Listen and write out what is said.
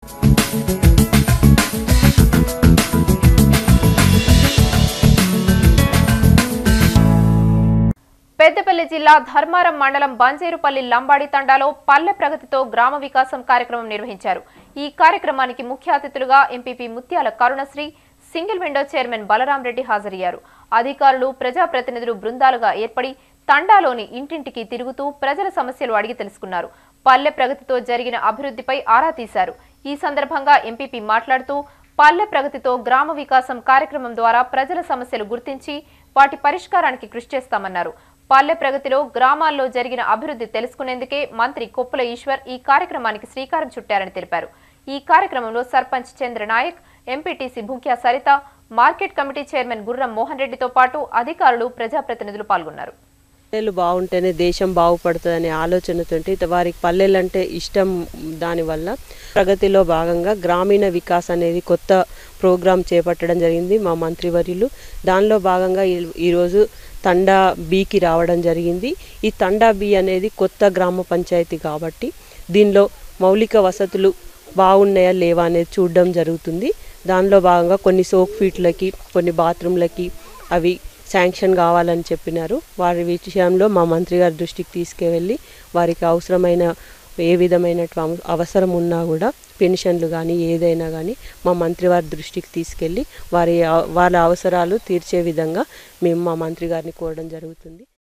పెద్దపల్లి జిల్లా ధర్మారం మండలం బంజేరుపల్లి లంబాడి తండాలో పల్లె ప్రగతితో గ్రామ వికాసం కార్యక్రమం నిర్వహించారు ఈ కార్యక్రమానికి ముఖ్య అతిథులుగా MPP Muthyala Karunasri single window chairman Balaram Reddy హాజరయ్యారు అధికారులు ప్రజాప్రతినిధులు బృందాలుగా ఏర్పడి తండాలోని ఇంటింటికి తిరుగుతూ ప్రజల సమస్యలు అడిగి తెలుసుకున్నారు పల్లె ప్రగతితో జరిగిన అభివృద్ధిపై ఆరా తీశారు ఈ సందర్భంగా ఎంపీపీ మాట్లాడుతూ పల్లె ప్రగతితో గ్రామ వికాసం కార్యక్రమం ద్వారా ప్రజల సమస్యలు గుర్తించి వాటి పరిష్కారానికి కృషి చేస్తామన్నారు పల్లె ప్రగతిలో గ్రామాల్లో జరిగిన అభివృద్ధి తెలుసుకునేందుకే మంత్రి కొప్పుల ఈశ్వర్ ఈ కార్యక్రమానికి శ్రీకారం చుట్టారని తెలిపారు ఈ కార్యక్రమంలో sarpanch Chandra Naik MPTC Bhukya Saritha market committee chairman Gurram Mohan రెడ్డితో పాటు అధికారులు ప్రజాప్రతినిధులు పాల్గొన్నారు పల్లెలు బాగుంటేనే దేశం బాగుపడుతుందనే ఆలోచనతోటి వారికి పల్లెలు అంటే ఇష్టం దానివల్ల ప్రగతిలో భాగంగా గ్రామీణ వికాస్ అనేది కొత్త ప్రోగ్రాం చేపట్టడం జరిగింది మా మంత్రివర్యులు దానిలో భాగంగా ఈ- ఈరోజు తండా బికి రావడం జరిగింది ఈ తండా బి అనేది కొత్త గ్రామ పంచాయతీ కాబట్టి దీనిలో మౌలిక వసతులు బాగున్నాయా లేవా అనేది చూడడం జరుగుతుంది దానిలో భాగంగా కొన్ని సోక్ ఫీట్లకి కొన్ని బాత్రూమ్లకి అవి శాంక్షన్ కావాలని చెప్పినారు వారి విషయంలో మా మంత్రి గారి దృష్టికి తీసుకువెళ్ళి వారికి అవసరమైన ఏ విధమైన అవసరం ఉన్నా కూడా పెన్షన్లు కానీ ఏదైనా కానీ మా మంత్రి వారి దృష్టికి తీసుకెళ్ళి వారి వాళ్ళ అవసరాలు తీర్చే విధంగా మేము మా మంత్రి గారిని కోరడం జరుగుతుంది